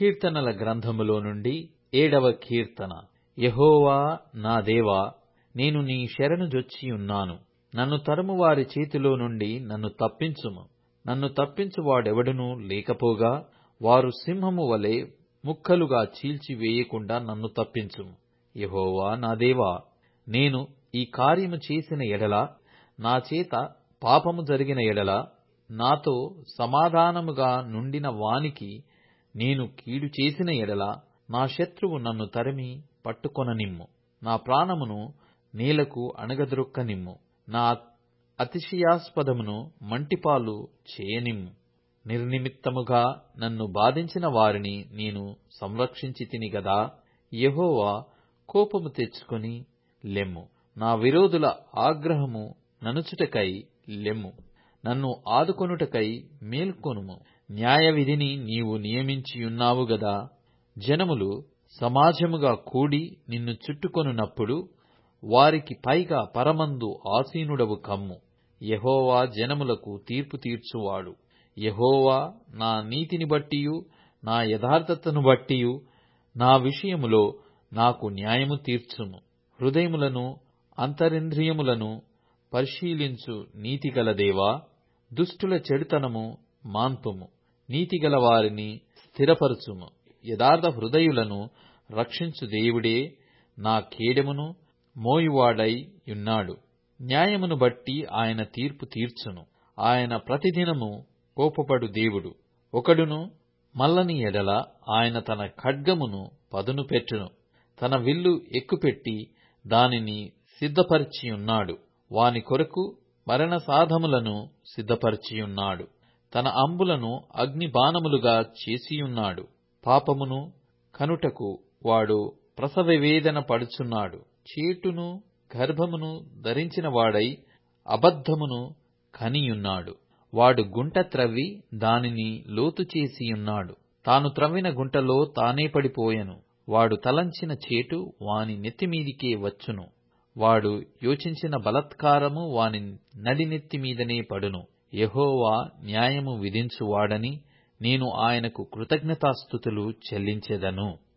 కీర్తనల గ్రంథములో నుండి ఏడవ కీర్తన యెహోవా నా దేవా నేను నీ శరణు జొచ్చియున్నాను నన్ను తరుమువారి చేతిలో నుండి నన్ను తప్పించుము నన్ను తప్పించువాడెవడునూ లేకపోగా వారు సింహము వలె ముక్కలుగా చీల్చివేయకుండా నన్ను తప్పించుము యెహోవా నా దేవా నేను ఈ కార్యము చేసిన ఎడల నా చేత పాపము జరిగిన ఎడల నాతో సమాధానముగా నుండిన వానికి నేను కీడు చేసిన ఎడల నా శత్రువు నన్ను తరిమి పట్టుకొననిమ్ము నా ప్రాణమును నేలకు అణగద్రొక్కనిమ్ము నా అతిశయాస్పదమును మంటిపాలు చేయనిమ్ము నిర్నిమిత్తముగా నన్ను బాధించిన వారిని నేను సంరక్షించితిని గదా యెహోవా కోపము తెచ్చుకొని లెమ్ము నా విరోధుల ఆగ్రహము ననుచుటకై లెమ్ము నన్ను ఆదుకొనుటకై మేల్కొనుము న్యాయవిధిని నీవు నియమించియున్నావు గదా జనములు సమాజముగా కూడి నిన్ను చుట్టుకొనున్నప్పుడు వారికి పైగా పరమందు ఆసీనుడవు కమ్ము యెహోవా జనములకు తీర్పు తీర్చువాడు యెహోవా నా నీతిని బట్టియు నా యథార్థతను బట్టియు నా విషయములో నాకు న్యాయము తీర్చుము హృదయములను అంతరింద్రియములను పరిశీలించు నీతిగల దేవా దుష్టుల చెడుతనము మాన్పుము నీతిగల వారిని స్థిరపరచుము యథార్థ హృదయులను రక్షించు దేవుడే నా కేడెమును మోయువాడై యున్నాడు న్యాయమును బట్టి ఆయన తీర్పు తీర్చును ఆయన ప్రతిదినము కోపపడు దేవుడు ఒకడును మల్లని ఎడల ఆయన తన ఖడ్గమును పదును పెట్టును తన విల్లు ఎక్కుపెట్టి దానిని సిద్ధపరిచియున్నాడు వాని కొరకు మరణ సాధములను సిద్ధపరిచియున్నాడు తన అంబులను అగ్ని బాణములుగా చేసియున్నాడు పాపమును కనుటకు వాడు ప్రసవవేదన పడుచున్నాడు చేటును గర్భమును ధరించిన వాడై అబద్ధమును కనియున్నాడు వాడు గుంట త్రవ్వి దానిని లోతు చేసియున్నాడు తాను త్రవ్విన గుంటలో తానే పడిపోయెను వాడు తలంచిన చేటు వాని నెత్తిమీదికే వచ్చును వాడు యోచించిన బలత్కారము వాని నడినెత్తి మీదనే పడును యెహోవా న్యాయము విధించువాడని నేను ఆయనకు కృతజ్ఞతాస్థుతులు చెల్లించెదను